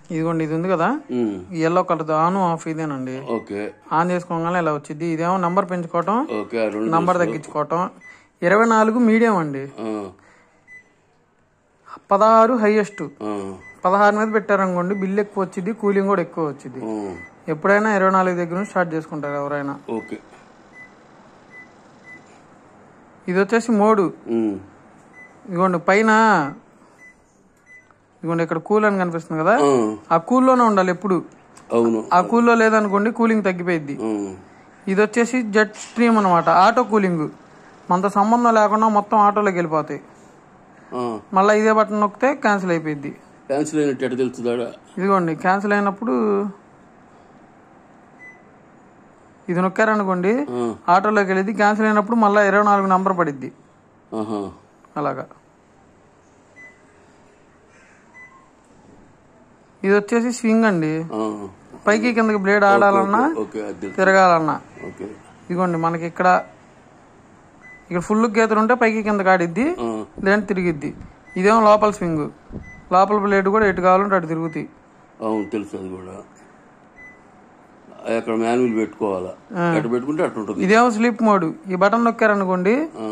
ఇదిగోండి ఇది ఉంది కదా ఉమ్, ఈ ఎల్లో కలర్ ఆన్ ఆఫ్ ఇదేనండి ఓకే ఆన్ చేసుకోగానే ఇలా వచ్చింది ఇదేమో నంబర్ పెంచుకోవటం ఓకే ఆ రెండు నంబర్ తగ్గించుకోవటం ఇరవై నాలుగు మీడియం అండి ఆ, పదహారు హైయెస్ట్ ఆ, పదహారు మీద పెట్టారనుకోండి బిల్ ఎక్కువ వచ్చింది కూలింగ్ కూడా ఎక్కువ వచ్చింది ఆ, ఎప్పుడైనా ఇరవై నాలుగు దగ్గర నుంచి స్టార్ట్ చేసుకుంటారు ఎవరైనా ఓకే ఇది వచ్చేసి మోడు ఉమ్, ఇదిగోండి పైన ఇదిగోండి ఇక్కడ కూల్ అని కనిపిస్తుంది కదా ఆ, ఆ కూల్లోనే ఉండాలి ఎప్పుడు అవును ఆ కూల్లో లేదనుకోండి కూలింగ్ తగ్గిపోయింది ఆ, ఇది వచ్చేసి జెట్ స్ట్రీమ్ అనమాట ఆటో కూలింగ్ మనతో సంబంధం లేకుండా మొత్తం ఆటోలోకి వెళ్ళిపోతాయి ఆ. మళ్ళీ ఇదే బటన్ నొక్కితే క్యాన్సిల్ అయిపోయింది క్యాన్సిల్ అయినట్టు ఎట్ట తెలుస్తుందా ఇదిగోండి క్యాన్సిల్ అయినప్పుడు ఇది నొక్కారనుకోండి ఆ, ఆటోలోకి వెళ్ళేది క్యాన్సిల్ అయినప్పుడు మళ్ళీ ఇరవై నాలుగు నంబర్ పడిద్ది ఆహా. అలాగా ఇది వచ్చేసి స్వింగ్ అండి ఆ, పైకి కిందకి బ్లేడ్ ఆడాలన్నా ఓకే అది తెలుసు. తిరగాలన్నా ఓకే ఇదిగోండి మనకి ఇక్కడ ఇక్కడ ఫుల్ గీతలు ఉంటే పైకి కిందకి ఆడిద్ది ఆ, లేదంటే తిరిగిద్ది ఇదేమో లోపల స్వింగ్ లోపల బ్లేడ్ కూడా ఎటు కావాలంటే అటు తిరుగుతాయి అవును తెలుసు అది కూడా అక్కడ మాన్యువల్ పెట్టుకోవాలా ఎట్ట పెట్టుకుంటే అట్ట ఉంటుంది ఇదేమో స్లీప్ మోడ్ ఈ బటన్ నొక్కారనుకోండి ఆ,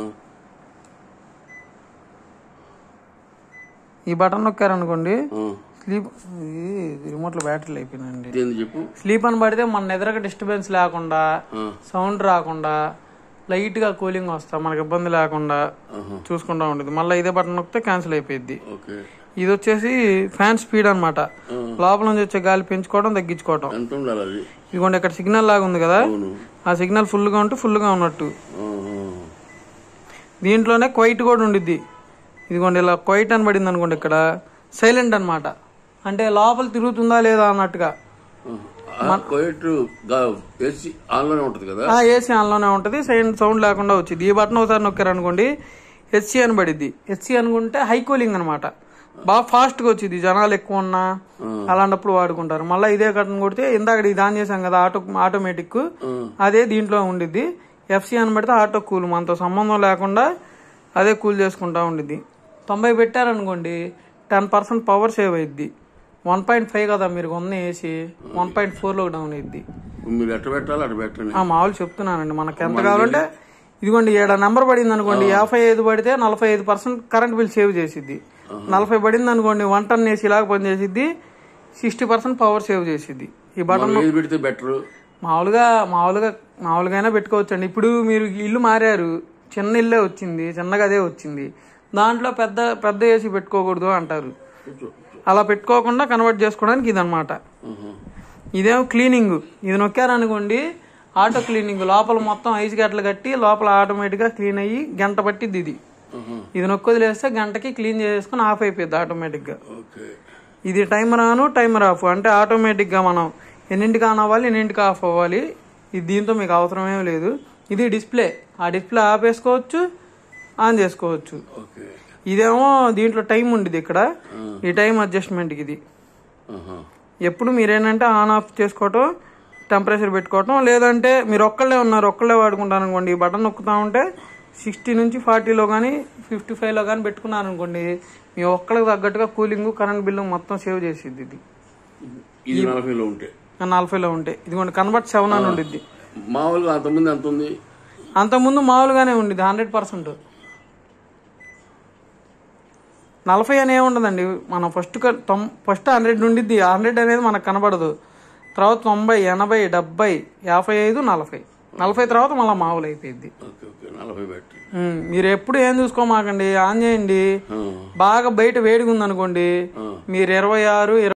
ఈ బటన్ నొక్కారనుకోండి ఆ. స్లీప్ రిమోట్ లో బ్యాటరీలు అయిపోయినండి ఇదేంది చెప్పు స్లీప్ అని పడితే మన ఎదురుగా డిస్టర్బెన్స్ లేకుండా ఆ, సౌండ్ రాకుండా లైట్ గా కూలింగ్ వస్తా మనకి ఇబ్బంది లేకుండా ఆహా. చూసుకుంటా ఉంటుంది మళ్ళీ ఇదే బటన్ నొక్కితే క్యాన్సిల్ అయిపోయింది ఓకే ఇది వచ్చేసి ఫ్యాన్ స్పీడ్ అన్నమాట లోపల నుంచి వచ్చే గాలి పెంచుకోవడం తగ్గించుకోవడం ఎంత ఉండాలి అది ఇదిగోండి ఇక్కడ సిగ్నల్ లాగా ఉంది కదా అవును ఆ సిగ్నల్ ఫుల్ గా ఉంటే ఫుల్ గా ఉన్నట్టు ఆ, దీంట్లోనే క్వైట్ కూడా ఉండిద్ది ఇదిగోండి ఇలా క్వైట్ అని పడింది అనుకోండి ఇక్కడ సైలెంట్ అన్నమాట అంటే లోపల తిరుగుతుందా లేదా అన్నట్టుగా ఆ. కోయట్ ఏసీ ఆన్లోనే ఉంటుంది కదా ఆ ఏసీ ఆన్లోనే ఉంటుంది సైలెంట్ సౌండ్ లేకుండా వచ్చింది ఈ బటన్ ఒకసారి నొక్కారు అనుకోండి హెచ్సి అని పడిద్ది హెచ్సి అనుకుంటే హై కూలింగ్ అనమాట బాగా ఫాస్ట్ గా వచ్చింది జనాలు ఎక్కువ ఉన్నా అలాంటప్పుడు వాడుకుంటారు మళ్ళీ ఇదే కట్టను కొడితే ఇందాక ఇది ఆన్ చేసాం కదా ఆటో ఆటోమేటిక్ అదే దీంట్లో ఉండిద్ది ఎఫ్సి అని పెడితే ఆటో కూల్ మనతో సంబంధం లేకుండా అదే కూల్ చేసుకుంటా ఉండిద్ది తొంభై పెట్టారనుకోండి టెన్ పర్సెంట్ పవర్ సేవ్ అయ్యిద్ది వన్ పాయింట్ ఫైవ్ కదా మీరు కొన్న వేసి వన్ పాయింట్ ఫోర్లోకి డౌన్ అయ్యిద్ది మీరు ఎట్ట పెట్టాలి అట్ట పెట్టండి ఆ మామూలు చెప్తున్నానండి మనకి ఎంత కావాలంటే ఇదిగోండి ఏడ నెంబర్ పడింది అనుకోండి యాభై ఐదు పడితే నలభై ఐదు పర్సెంట్ కరెంట్ బిల్ సేవ్ చేసిద్ది నలభై పడింది అనుకోండి వన్ టన్ ఏసీ లాగా పనిచేసిద్ది సిక్స్టీ పర్సెంట్ పవర్ సేవ్ చేసిద్ది ఈ బటన్ మనం ఏది పెడితే బెటర్ మామూలుగా మామూలుగా మామూలుగానే పెట్టుకోవచ్చండి ఇప్పుడు మీరు ఇల్లు మారారు చిన్న ఇల్లే వచ్చింది చిన్నగా అదే వచ్చింది దాంట్లో పెద్ద పెద్ద ఏసీ పెట్టుకోకూడదు అంటారు అలా పెట్టుకోకుండా కన్వర్ట్ చేసుకోవడానికి ఇదన్నమాట ఇదేమో క్లీనింగ్ ఇది నొక్కారనుకోండి ఆటో క్లీనింగ్ లోపల మొత్తం ఐస్ గట్లు కట్టి లోపల ఆటోమేటిక్గా క్లీన్ అయ్యి గంట పట్టిద్ది ఇది ఇది నొక్కి వదిలేస్తే గంటకి క్లీన్ చేసుకుని ఆఫ్ అయిపోద్ది ఆటోమేటిక్గా ఓకే ఇది టైమర్ ఆన్ టైమర్ ఆఫ్ అంటే ఆటోమేటిక్గా మనం ఎన్నింటికి ఆన్ అవ్వాలి ఎన్నింటికి ఆఫ్ అవ్వాలి ఇది దీంతో మీకు అవసరమేం లేదు ఇది డిస్ప్లే ఆ డిస్ప్లే ఆపేసుకోవచ్చు ఆన్ చేసుకోవచ్చు ఓకే ఇదేమో దీంట్లో టైం ఉండేది ఇక్కడ ఈ టైం అడ్జస్ట్మెంట్కి ఇది ఆహా. ఎప్పుడు మీరేంటంటే ఆన్ ఆఫ్ చేసుకోవటం టెంపరేచర్ పెట్టుకోవటం లేదంటే మీరు ఒక్కళ్ళే ఉన్నారు ఒక్కళ్ళే వాడుకుంటారు అనుకోండి ఈ బటన్ నొక్కుతా ఉంటే సిక్స్టీ నుంచి ఫార్టీలో కానీ ఫిఫ్టీ ఫైవ్లో కానీ పెట్టుకున్నారు అనుకోండి మీ ఒక్కళ్ళకి తగ్గట్టుగా కూలింగ్ కరెంట్ బిల్లు మొత్తం సేవ్ చేసిద్ది ఇది ఇది నలభైలో ఉంటే ఆ నలభైలో ఉంటాయి ఇదిగోండి కన్వర్ట్ సెవెన్ అని ఉండిద్ది మామూలుగా అంతమంది ఎంత ఉంది అంతకుముందు మామూలుగానే ఉండిద్ది హండ్రెడ్ పర్సెంట్ నలభై అని ఏముండదండి మనం ఫస్ట్ క- తొం ఫస్ట్ హండ్రెడ్ ఉండిద్ది హండ్రెడ్ అనేది మనకు కనబడదు తర్వాత తొంభై ఎనభై డెబ్బై యాభై ఐదు నలభై నలభై తర్వాత మళ్ళీ మామూలు అయిపోయింది ఓకే ఓకే నలభై బ్యాటరీ ఉమ్, మీరు ఎప్పుడు ఏం చూసుకోమాకండి ఆన్ చేయండి బాగా బయట వేడిగా ఉందనుకోండి మీరు ఇరవై ఆరు